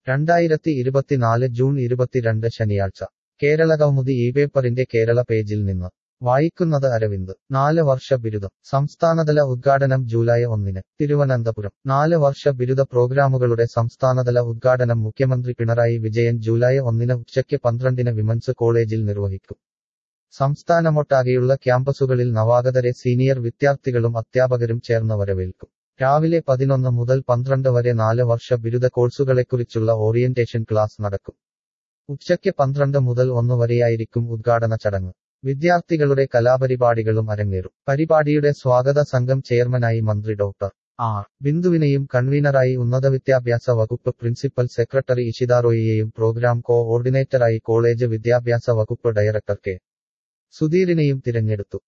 രണ്ടായിരത്തി ഇരുപത്തിനാല് ജൂൺ ഇരുപത്തിരണ്ട് ശനിയാഴ്ച കേരള കൗമുദി ഈ പേപ്പറിന്റെ കേരള പേജിൽ നിന്ന് വായിക്കുന്നത് അരവിന്ദ് നാല് വർഷ ബിരുദം സംസ്ഥാനതല ഉദ്ഘാടനം ജൂലൈ ഒന്നിന് തിരുവനന്തപുരം നാല് വർഷ ബിരുദ പ്രോഗ്രാമുകളുടെ സംസ്ഥാനതല ഉദ്ഘാടനം മുഖ്യമന്ത്രി പിണറായി വിജയൻ ജൂലൈ ഒന്നിന് ഉച്ചയ്ക്ക് പന്ത്രണ്ടിന് വിമൻസ് കോളേജിൽ നിർവഹിക്കും സംസ്ഥാനമൊട്ടാകെയുള്ള ക്യാമ്പസുകളിൽ നവാഗതരെ സീനിയർ വിദ്യാർത്ഥികളും അധ്യാപകരും ചേർന്ന് വരവേൽക്കും രാവിലെ പതിനൊന്ന് മുതൽ പന്ത്രണ്ട് വരെ നാല് വർഷ ബിരുദ കോഴ്സുകളെക്കുറിച്ചുള്ള ഓറിയന്റേഷൻ ക്ലാസ് നടക്കും ഉച്ചയ്ക്ക് പന്ത്രണ്ട് മുതൽ ഒന്ന് വരെയായിരിക്കും ഉദ്ഘാടന ചടങ്ങ് വിദ്യാർത്ഥികളുടെ കലാപരിപാടികളും അരങ്ങേറും പരിപാടിയുടെ സ്വാഗത സംഘം ചെയർമാനായി മന്ത്രി ഡോക്ടർ ആർ ബിന്ദുവിനെയും കൺവീനറായി ഉന്നതവിദ്യാഭ്യാസ വകുപ്പ് പ്രിൻസിപ്പൽ സെക്രട്ടറി ഇഷിതാറോയിയെയും പ്രോഗ്രാം കോ ഓർഡിനേറ്ററായി കോളേജ് വിദ്യാഭ്യാസ വകുപ്പ് ഡയറക്ടർ കെ സുധീറിനെയും തിരഞ്ഞെടുത്തു